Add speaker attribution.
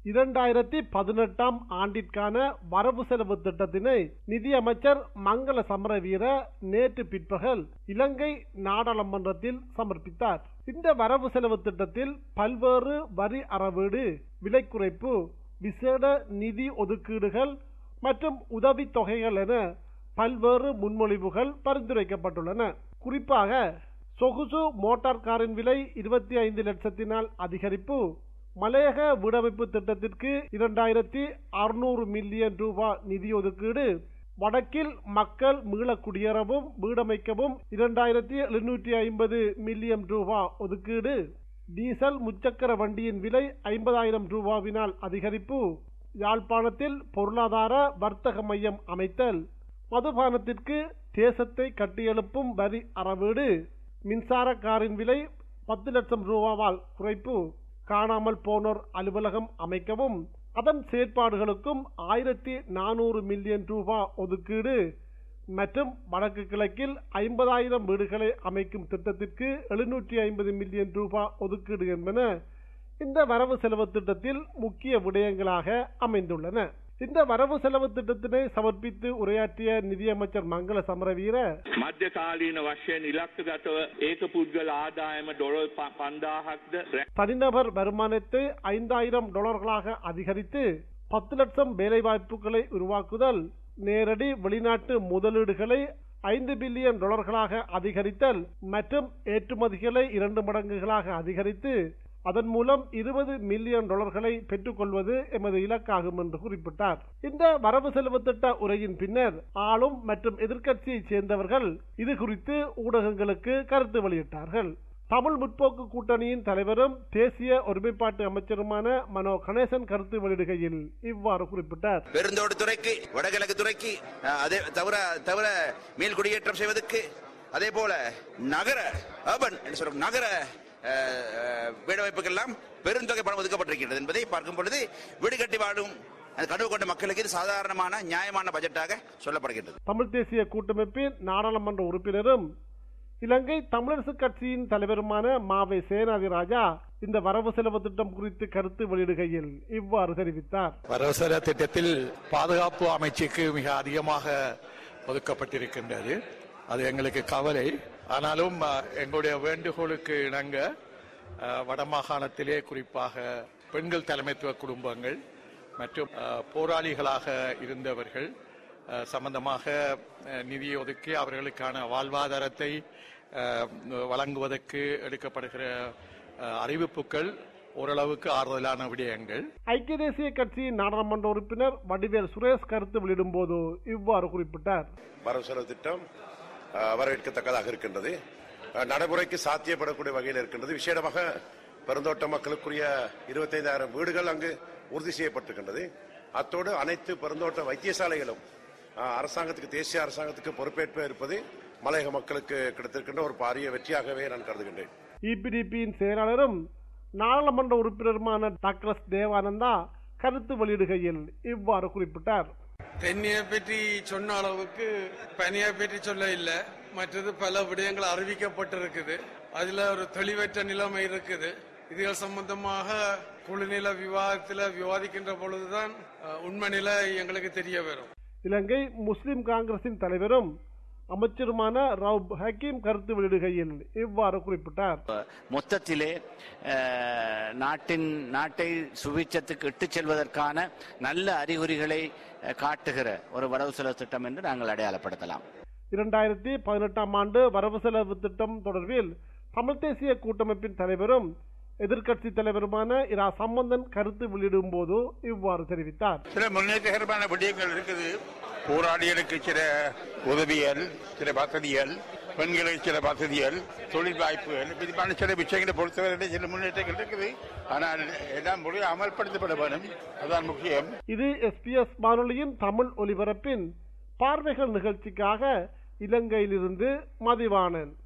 Speaker 1: இரண்டாயிரத்தி பதினெட்டாம் ஆண்டிற்கான வரவு செலவு திட்டத்தினை நிதியமைச்சர் மங்கள சமரவீர நேற்று பிற்பகல் இலங்கை நாடாளுமன்றத்தில் சமர்ப்பித்தார் இந்த வரவு செலவு திட்டத்தில் பல்வேறு வரி அறவீடு விலை குறைப்பு விசேட நிதி ஒதுக்கீடுகள் மற்றும் உதவித் தொகைகள் என பல்வேறு முன்மொழிவுகள் பரிந்துரைக்கப்பட்டுள்ளன குறிப்பாக சொகுசு மோட்டார் காரின் விலை இருபத்தி ஐந்து லட்சத்தினால் அதிகரிப்பு மலையக வீடமைப்பு திட்டத்திற்கு இரண்டாயிரத்தி அறுநூறு மில்லியன் ரூபாய் நிதி ஒதுக்கீடு வடக்கில் மக்கள் மீள குடியேறவும் வீடமைக்கவும் இரண்டாயிரத்தி எழுநூற்றி ஐம்பது மில்லியன் ரூபாய் ஒதுக்கீடு டீசல் முச்சக்கர வண்டியின் விலை ஐம்பதாயிரம் ரூபாவினால் அதிகரிப்பு யாழ்ப்பாணத்தில் பொருளாதார வர்த்தக மையம் அமைத்தல் மதுபானத்திற்கு தேசத்தை கட்டியெழுப்பும் வரி அறவீடு மின்சார காரின் விலை பத்து லட்சம் ரூபாவால் குறைப்பு காணாமல் போனோர் அலுவலகம் அமைக்கவும் அதன் செயற்பாடுகளுக்கும் ஆயிரத்தி நானூறு மில்லியன் ரூபாய் ஒதுக்கீடு மற்றும் வடக்கு கிழக்கில் ஐம்பதாயிரம் வீடுகளை அமைக்கும் திட்டத்திற்கு எழுநூற்றி ஐம்பது மில்லியன் ரூபாய் ஒதுக்கீடு என்பன இந்த வரவு செலவு திட்டத்தில் முக்கிய விடயங்களாக அமைந்துள்ளன இந்த வரவு செலவு திட்டத்தினை சமர்ப்பித்து உரையாற்றிய நிதியமைச்சர் மங்கள சமரவீர
Speaker 2: මධ්‍ය කාලීන වශයෙන් ඉලක්කගතව ඒක පුද්ගල ආදායම ඩොලර් ප- පන්දාහක්ද රැ-
Speaker 1: தனிநபர் வருமானத்தை ஐந்தாயிரம் டாலர்களாக அதிகரித்து பத்து லட்சம் வேலைவாய்ப்புகளை உருவாக்குதல் நேரடி வெளிநாட்டு முதலீடுகளை ஐந்து பில்லியன் டாலர்களாக அதிகரித்தல் மற்றும் ஏற்றுமதிகளை இரண்டு மடங்குகளாக அதிகரித்து அதன் மூலம் இருபது மில்லியன் டாலர்களை பெற்றுக்கொள்வது எமது இலக்காகும் என்று குறிப்பிட்டார் இந்த வரவு செலவு திட்ட உரையின் பின்னர் ஆளும் மற்றும் எதிர்க்கட்சியைச் சேர்ந்தவர்கள் இது குறித்து ஊடகங்களுக்கு கருத்து வெளியிட்டார்கள் தமிழ் முற்போக்கு கூட்டணியின் தலைவரும் தேசிய ஒருமைப்பாட்டு அமைச்சருமான மனோ கணேசன் கருத்து வெளியிடுகையில் இவ்வாறு குறிப்பிட்டார்
Speaker 3: பெருந்தோடு துறைக்கு வடகிழக்கு துறைக்கு அஹ், அதே தவிர தவிர மீள் குடியேற்றம் செய்வதற்கு அதே போல நகர அர்பன் என்று சொல்லும் நகர அஹ், அஹ், வீடமைப்புக்கெல்லாம் பெருந்தொகை பணம் ஒதுக்கப்பட்டிருக்கிறது என்பதை பார்க்கும் பொழுது வீடு கட்டி வாழும் அந்த கனவு கொண்ட மக்களுக்கு இது சாதாரணமான நியாயமான பட்ஜெட்டாக சொல்லப்படுகின்றது
Speaker 1: தமிழ் தேசிய கூட்டமைப்பின் நாடாளுமன்ற உறுப்பினரும் இலங்கை தமிழரசு கட்சியின் தலைவருமான மாவை சேனாதி ராஜா இந்த வரவு செலவு திட்டம் குறித்து கருத்து வெளியிடுகையில் இவ்வாறு தெரிவித்தார்
Speaker 4: வரவசர திட்டத்தில் பாதுகாப்பு அமைச்சுக்கு மிக அதிகமாக ஒதுக்கப்பட்டிருக்கின்றது அது எங்களுக்கு கவலை ஆனாலும் அஹ், எங்களுடைய வேண்டுகோளுக்கு இணங்க அஹ், வடமாகாணத்திலே குறிப்பாக பெண்கள் தலைமைத்துவ குடும்பங்கள் மற்றும் அஹ், போராளிகளாக இருந்தவர்கள் அஹ், சம்பந்தமாக அஹ், நிதி ஒதுக்கி அவர்களுக்கான வாழ்வாதாரத்தை அஹ், வழங்குவதற்கு எடுக்கப்படுகிற அஹ், அறிவிப்புகள் ஓரளவுக்கு ஆறுதலான விடயங்கள்
Speaker 1: ஐக்கிய தேசிய கட்சியின் நாடாளுமன்ற உறுப்பினர் வடிவேல் சுரேஷ் கருத்து வெளியிடும் போது இவ்வாறு குறிப்பிட்டார்
Speaker 5: வரவு செலவு திட்டம் அஹ், வரவேற்கத்தக்கதாக இருக்கின்றது அஹ், நடைமுறைக்கு சாத்தியப்படக்கூடிய வகையில் இருக்கின்றது விசேடமாக பெருந்தோட்ட மக்களுக்குரிய இருபத்தைந்தாயிரம் வீடுகள் அங்கு உறுதி செய்யப்பட்டிருக்கின்றது அத்தோடு அனைத்து பெருந்தோட்ட வைத்தியசாலைகளும் அஹ், அரசாங்கத்துக்கு தேசிய அரசாங்கத்துக்கு பொறுப்பேற்பு இருப்பது மலையக மக்களுக்கு கிடைத்திருக்கின்ற ஒரு பாரிய வெற்றியாகவே நான் கருதுகின்றேன்
Speaker 1: இபிடிபியின் செயலாளரும் நாடாளுமன்ற உறுப்பினருமான டாக்டர் தேவானந்தா கருத்து வெளியிடுகையில் இவ்வாறு குறிப்பிட்டார்
Speaker 6: தென்னியை பற்றி சொன்ன அளவுக்கு பனியை பற்றி சொல்ல இல்லை மற்றது பல விடயங்கள் அறிவிக்கப்பட்டிருக்குது அதுல ஒரு தெளிவற்ற நிலைமை இருக்குது இதுகள் சம்பந்தமாக குழுநில விவாதத்தில் விவாதிக்கின்ற பொழுதுதான் அஹ், உண்மை நிலை எங்களுக்கு தெரிய வரும்
Speaker 1: இலங்கை முஸ்லிம் காங்கிரசின் தலைவரும் அமைச்சருமான ரவுப் ஹக்கீம் கருத்து வெளியிடுகையில் இவ்வாறு குறிப்பிட்டார்
Speaker 7: மொத்தத்திலே அஹ், நாட்டின் நாட்டை சுபிட்சத்துக்கு இட்டுச் செல்வதற்கான நல்ல அறிகுறிகளை அஹ், காட்டுகிற ஒரு வரவு செலவு திட்டம் என்று நாங்கள் அடையாளப்படுத்தலாம்
Speaker 1: இரண்டாயிரத்தி பதினெட்டாம் ஆண்டு வரவு செலவு திட்டம் தொடர்பில் தமிழ் தேசிய கூட்டமைப்பின் தலைவரும் எதிர்க்கட்சி தலைவருமான இரா சம்பந்தன் கருத்து வெளியிடும் போது இவ்வாறு தெரிவித்தார்
Speaker 8: சில முன்னேற்றகரமான விடயங்கள் இருக்குது போராளிகளுக்கு சில உதவிகள் சில வசதிகள் பெண்களுக்கு சில வசதிகள் தொழில் வாய்ப்புகள் இதுமான சில விஷயங்களை பொறுத்தவரை சில முன்னேற்றங்கள் இருக்குது ஆனால் எல்லாம் முறை அமல்படுத்தப்பட வேண்டும் அதுதான் முக்கியம்
Speaker 1: இது எஸ்பிஎஸ் வானொலியின் தமிழ் ஒலிபரப்பின் பார்வைகள் நிகழ்ச்சிக்காக இலங்கையிலிருந்து மதிவாணன்